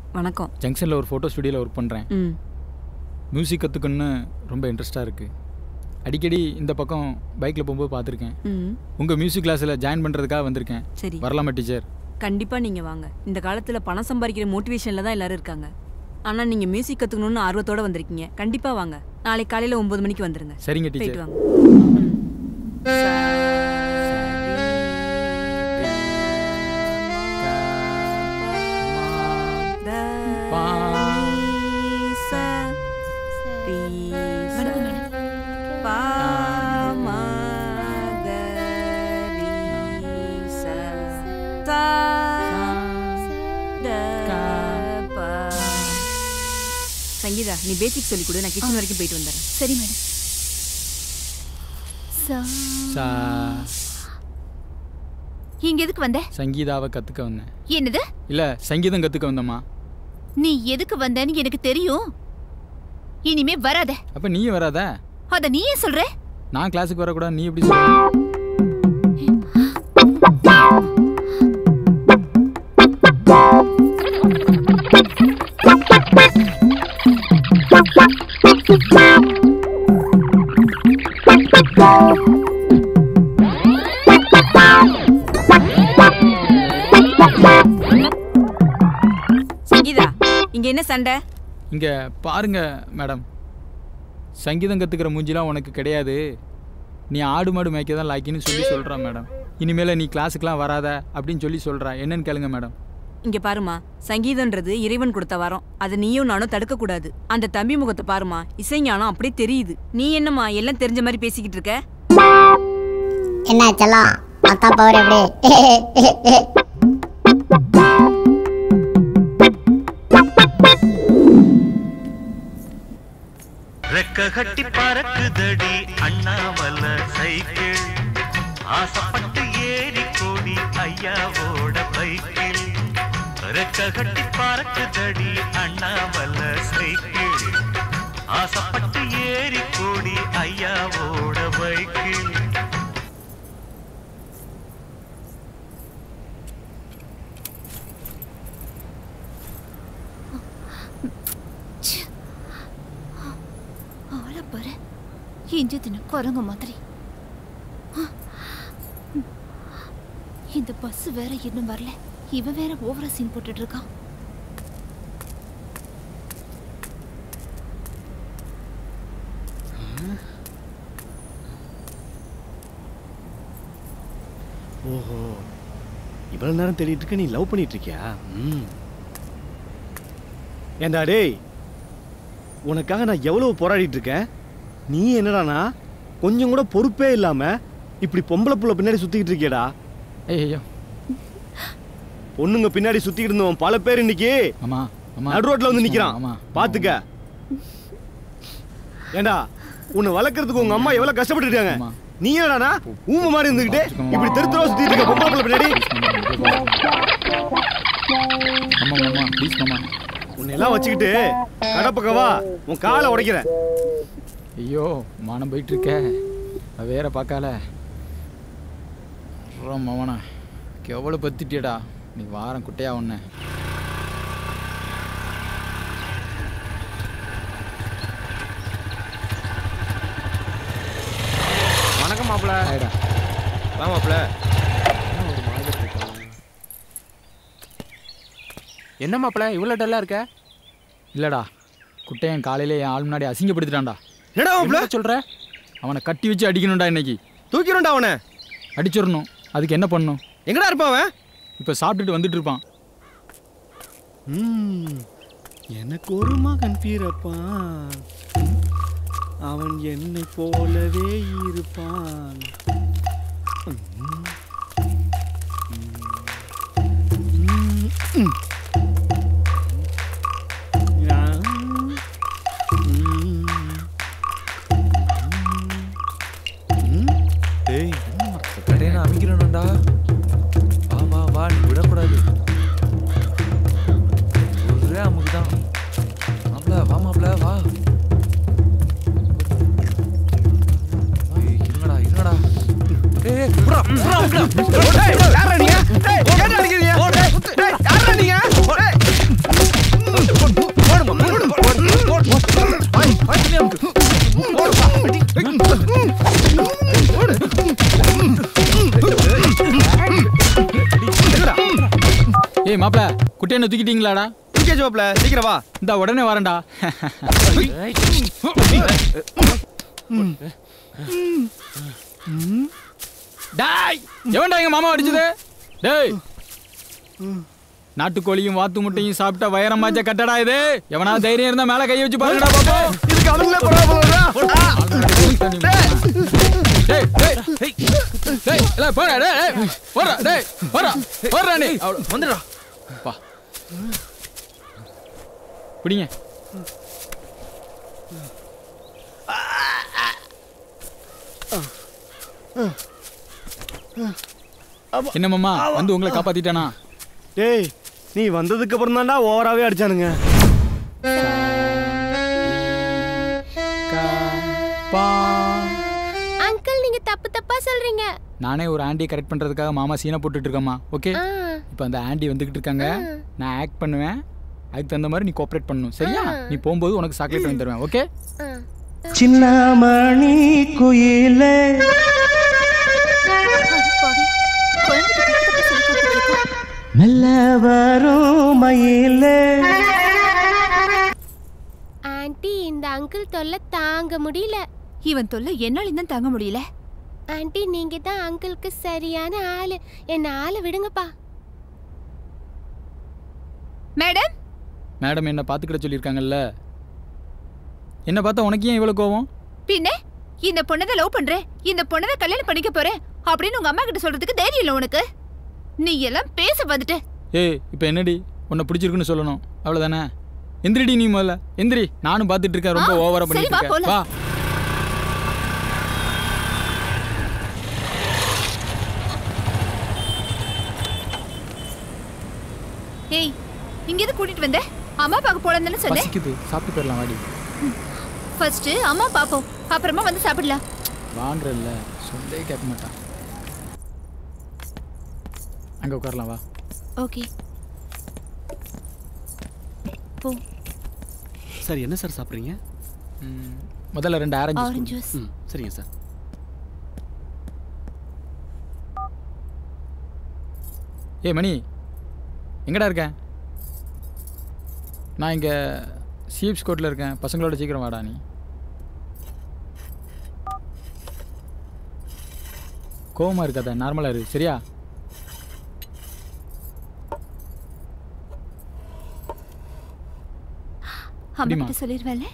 வணக்கம் ஜங்ஷனில் ஒரு ஃபோட்டோ ஸ்டுடியோவில் ஒர்க் பண்ணுறேன் ம் மியூசிக் கற்றுக்கணுன்னு ரொம்ப இன்ட்ரெஸ்ட்டாக இருக்குது அடிக்கடி இந்த பக்கம் பைக்கில் போகும்போது பார்த்துருக்கேன் ம் உங்கள் மியூசிக் கிளாஸில் ஜாயின் பண்ணுறதுக்காக வந்திருக்கேன் சரி வரலாமா டீச்சர் கண்டிப்பாக நீங்கள் வாங்க இந்த காலத்தில் பணம் சம்பாதிக்கிற மோட்டிவேஷனில் தான் எல்லாரும் இருக்காங்க ஆனால் நீங்கள் மியூசிக் கற்றுக்கணும்னு ஆர்வத்தோடு வந்திருக்கீங்க கண்டிப்பாக வாங்க நாளைக்கு காலையில் ஒம்பது மணிக்கு வந்துருங்க சரிங்க போயிட்டு டீச்சர் வாங்க வணக்கம் மேடம் சங்கீதா நீ பேசிக் சொல்லி கொடு நான் கிச்சன் வரைக்கும் போயிட்டு வந்துடுறேன் சரி மேடம் சா சா இங்க எதுக்கு வந்த சங்கீதாவை கற்றுக்க வந்தேன் என்னது இல்லை சங்கீதம் கற்றுக்க வந்தம்மா நீ எதுக்கு வந்தேன்னு எனக்கு தெரியும் இனிமே வராத அப்போ நீயும் வராத அத நீ ஏன் சொல்ற நான் கிளாஸுக்கு வரக்கூடாது நீ எப்படி சொல்ற சங்கீதா இங்க என்ன சண்டை இங்கே பாருங்க மேடம் சங்கீதம் கற்றுக்கிற மூஞ்சிலாம் உனக்கு கிடையாது நீ ஆடு மாடு மேய்க்க தான் லாக்கின்னு சொல்லி சொல்கிறா மேடம் இனிமேல் நீ கிளாஸுக்கெலாம் வராத அப்படின்னு சொல்லி சொல்கிறா என்னன்னு கேளுங்க மேடம் இங்க பாருமா சங்கீதம்ன்றது இறைவன் கொடுத்த வரம் அதை நீயும் நானும் தடுக்க கூடாது அந்த தம்பி முகத்தை பாருமா இசைஞானம் அப்படியே தெரியுது நீ என்னம்மா எல்லாம் தெரிஞ்ச மாதிரி பேசிக்கிட்டு இருக்க என்ன செல்லம் அத்தா பவர் எப்படி ரெக்க கட்டி பறக்குதடி அண்ணாமல சைக்கிள் ஆசைப்பட்டு ஏறி கோடி ஐயாவோட பைக்கிள் ரெக்க கட்டி பறக்குதடி அண்ணாமல சைக்கிள் ஆசைப்பட்டு ஏறி கோடி ஐயாவோட பைக்கிள் ஆள பாரு இஞ்சி தின குரங்கு மாதிரி ஆ. இந்த பஸ் வேற இன்னும் வரல இவன் வேற ஓவரா சீன் போட்டுட்டு இருக்கான் ஓஹோ இவ்வளவு நேரம் தேடிட்டு இருக்க நீ லவ் பண்ணிட்டு இருக்கியா ம் ஏண்டா டேய் உனக்காக நான் எவ்வளவு போராடிட்டு இருக்கேன் நீ என்னடானா கொஞ்சம் கூட பொறுப்பே இல்லாம இப்படி பொம்பளை புள்ள பின்னாடி சுத்திக்கிட்டு இருக்கியடா ஐயோ பொண்ணுங்க பின்னாடி சுத்திக்கிட்டு இருந்தவன் பல பேர் இன்னைக்கு ஆமா ஆமா நடு ரோட்ல வந்து நிக்கிறான் ஆமா பாத்துக்க ஏண்டா உன்னை வளர்க்கறதுக்கு உங்க அம்மா எவ்வளவு கஷ்டப்பட்டு இருக்காங்க ஆமா. நீ என்னடானா ஊம மாதிரி இருந்துகிட்டு இப்படி தெரு தெருவா சுத்திட்டு இருக்க பொம்பளை புள்ள பின்னாடி ஆமா மாமா ப்ளீஸ் மாமா உன்னை எல்லாம் வச்சுக்கிட்டு கடை பக்கம் வா உன் காலை உடைக்கிறேன் ஐயோ மானம் போயிட்டு இருக்க அவ வேற பார்க்கால மாமனா எவ்வளோ பத்திட்டியடா நீ வாரம் குட்டையா ஒன்று வணக்கம் மாப்பிள ஆயிடா வா மாப்பிள என்ன மாப்பிள இவ்வளோ டல்லா இருக்க இல்லடா குட்டையன் காலையில என் ஆள் முன்னாடி அசிங்கப்படுத்திட்டான்டா என்னடா மாப்ள என்ன சொல்ற அவனை கட்டி வச்சு அடிக்கணும்டா இன்னைக்கு தூக்கிடும்டா அவனை அடிச்சிடணும் அதுக்கு என்ன பண்ணணும் எங்கடா இருப்பான் அவன் இப்போ சாப்பிட்டுட்டு வந்துட்டு இருப்பான் ம், எனக்கு ஒரு மகன் பிறப்பான் அவன் என்னை போலவே இருப்பான் ம், ம், ம். யா, ம், ம். டேய் கடையை நான் அமைக்கிறேன்டா வா வா வா நீ விடக்கூடாது ஒரே அமுக்கு தான் மாப்பிள வா மாப்பிள வா ஏய், இருங்கடா இருங்கடா ஏய், ஏய், விட்றா, விட்றா, விட்றா. டேய், யார்றா நீங்க? டேய், ஏன்டா அடிக்கிறீங்க? டேய், யார்றா நீங்க? முட்டை என்ன தூக்கிட்டீங்களாடா தூக்கியாச்சு மாப்ள சீக்கிரம் வா இந்த உடனே வரேன்டா டாய் எவன்டா எங்க மாமா அடிச்சது டேய் நாட்டுக்கோழியும் வாத்து முட்டையும் சாப்பிட்டா வயரமாச்ச கட்டடா இது எவனா தைரியம் இருந்தா மேல கைய வச்சு பாருங்கடா பாப்போம் இதுக்கு அவங்களே பரவாயில்ல டேய் டேய் டேய் டேய் இல்ல போடா டேய் டேய் போடா டேய் போடா போடா நீ வந்துடா பா பிடிங்க என்ன மாமா வந்து உங்களை காப்பாத்திட்டானா டேய் நீ வந்ததுக்கு அப்புறம் தான்டா ஓவராவே அடிச்சானுங்க பா அங்கிள் நீங்க தப்பு தப்பா சொல்றீங்க நானே ஒரு ஆண்டியை கரெக்ட் பண்றதுக்காக மாமா சீனை போட்டுட்டு இருக்கேம்மா ஓகே ஆ, இப்போ அந்த ஆண்டி வந்துகிட்டு இருக்காங்க நான் ஆக்ட் பண்ணுவேன் அதுக்கு தகுந்த மாதிரி நீ கோஆப்ரேட் பண்ணணும் சரியா நீ போகும்போது உனக்கு சாக்லேட் வாங்கி தருவேன் ஓகே ஆ. சின்னமணி குயிலே அடப்பாவி. குழந்தைக்கு தப்பு தப்பா சொல்லி கொடுத்துட்டு இருக்கா. மெல்ல வரும் மயிலே ஆன்ட்டி இந்த அங்கிள் தொல்லை தாங்க முடியல இவன் தொல்லை என்னாலும் தான் தாங்க முடியல ஆன்ட்டி நீங்க தான் அங்கிளுக்கு சரியான ஆளு என்ன ஆளை விடுங்கப்பா மேடம் மேடம் என்ன பார்த்துக்கிட சொல்லியிருக்காங்கல்ல என்ன பார்த்தா உனக்கு ஏன் இவ்வளோ கோவம் பின்ன இந்த பொண்ணை தான் லவ் பண்றேன் இந்த பொண்ணை தான் கல்யாணம் பண்ணிக்க போறேன் அப்படின்னு உங்க அம்மா கிட்ட சொல்றதுக்கு தைரியம் இல்ல உனக்கு நீ எல்லாம் பேச வந்துட்ட ஏய் இப்போ என்னடி உன்னை பிடிச்சிருக்குன்னு சொல்லணும் அவ்வளோதானே எந்திரிடி நீ முதல்ல எந்திரி நானும் பார்த்துட்டு இருக்கேன் ரொம்ப ஆ, ஓவரா சரி, பண்ணிட்டு வா, இருக்கேன் போலாம். வா ஏய் இங்க எது கூட்டிட்டு வந்த அம்மா பார்க்க போலன்னு சொன்னேன் பசிக்குது சாப்பிட்டு போயிடலாம் வாடி ஃபர்ஸ்ட் அம்மா பாப்போம் அப்புறமா வந்து சாப்பிடலாம் வான்றல்ல சொல்லே கேட்க மாட்டான் அங்கே உட்காரலாம் வா ஓகே போ சார் என்ன சார் சாப்பிட்றீங்க ம், முதல்ல ரெண்டு ஆரஞ்சு ஆரஞ்சு ஜூஸ் ம் சரிங்க சார் ஏய் மணி எங்கடா இருக்க நான் இங்கே சிஎப்ஸ் கோட்டில் இருக்கேன் பசங்களோட சீக்கிரம் வாடா நீ கோவமா இருக்காத நார்மலாக இரு சரியா அம்மா அப்படிமா? கிட்ட சொல்லிடுவேன்ல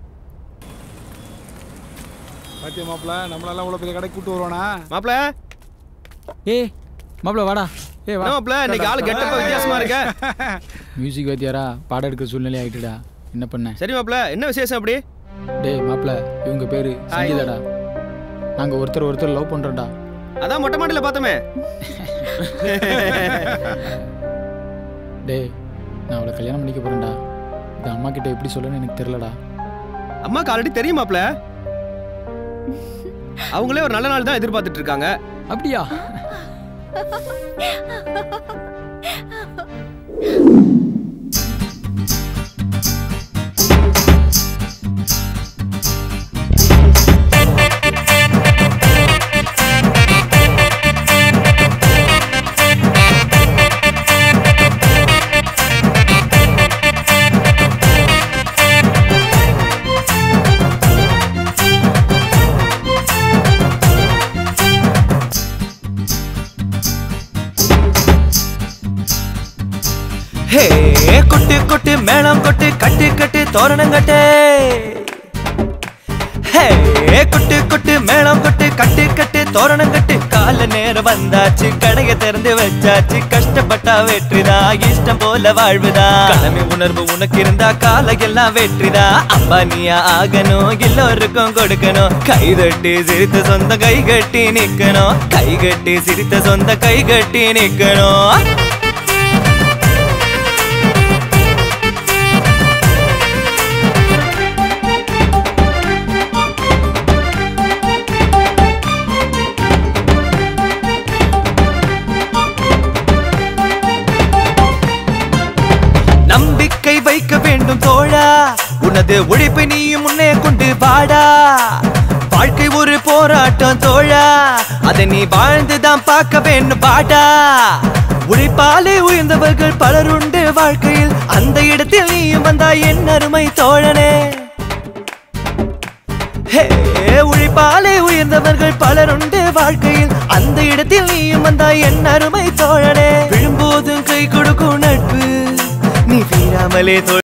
பாத்தியா மாப்பிள நம்மளெல்லாம் இவ்வளோ பெரிய கடைக்கு கூட்டு வருவானா மாப்ள ஏய் மாப்பிள வாடா ஏய் வா என்ன மாப்ள இன்னைக்கு ஆளு கெட்டப்ப வித்தியாசமா இருக்க மியூசிக் வாத்தியாரா பாடம் எடுக்கிற சூழ்நிலை ஆகிட்டுடா என்ன பண்ண சரி மாப்ள என்ன விசேஷம் அப்படி டேய் மாப்பிள இவங்க பேரு சங்கீதாடா நாங்கள் ஒருத்தர் ஒருத்தர் லவ் பண்ணுறோம்டா அதான் மொட்டை மாடியில பார்த்தோமே டேய் நான் அவளை கல்யாணம் பண்ணிக்க போகிறேன்டா இது அம்மா கிட்ட எப்படி சொல்லணும்னு எனக்கு தெரிலடா அம்மாக்கு ஆல்ரெடி தெரியும் மாப்ள அவங்களே ஒரு நல்ல நாள் தான் எதிர்பார்த்துட்டு இருக்காங்க அப்படியா ஹே கொட்டு கொட்டு மேளம் கொட்டு கட்டு கட்டு தோரணம் கட்டு ஹே கொட்டு கொட்டு மேளம் கொட்டு கட்டு கட்டு தோரணம் கட்டு கால நேரம் வந்தாச்சு கடைய திறந்து வச்சாச்சு கஷ்டப்பட்டா வெற்றிதா இஷ்டம் போல வாழ்வுதா கடமை உணர்வு உனக்கு இருந்தா கால எல்லாம் வெற்றிதா அம்பானியா ஆகணும் எல்லோருக்கும் கொடுக்கணும் கை தட்டி சிரித்த சொந்த கை கட்டி நிக்கணும் கை கட்டி சிரித்த சொந்த கை கட்டி நிக்கணும் நம்பிக்கை வைக்க வேண்டும் தோழா உனது உழைப்பை நீயும் முன்னே கொண்டு வாடா வாழ்க்கை ஒரு போராட்டம் கஷ்டம் தோழா அதை நீ வாழ்ந்துதான் பார்க்க வேணும் பாடா உழைப்பாலே உயர்ந்தவர்கள் பலருண்டு வாழ்க்கையில் அந்த இடத்தில் நீயும் வந்தா என் அருமை தோழனே ஹே, உழைப்பாலே உயர்ந்தவர்கள் பலருண்டு வாழ்க்கையில் அந்த இடத்தில் நீயும் வந்தா என் அருமை தோழனே விழும்போதும் கை கொடுக்கும் நட்பு நீ வீழாமலே தோ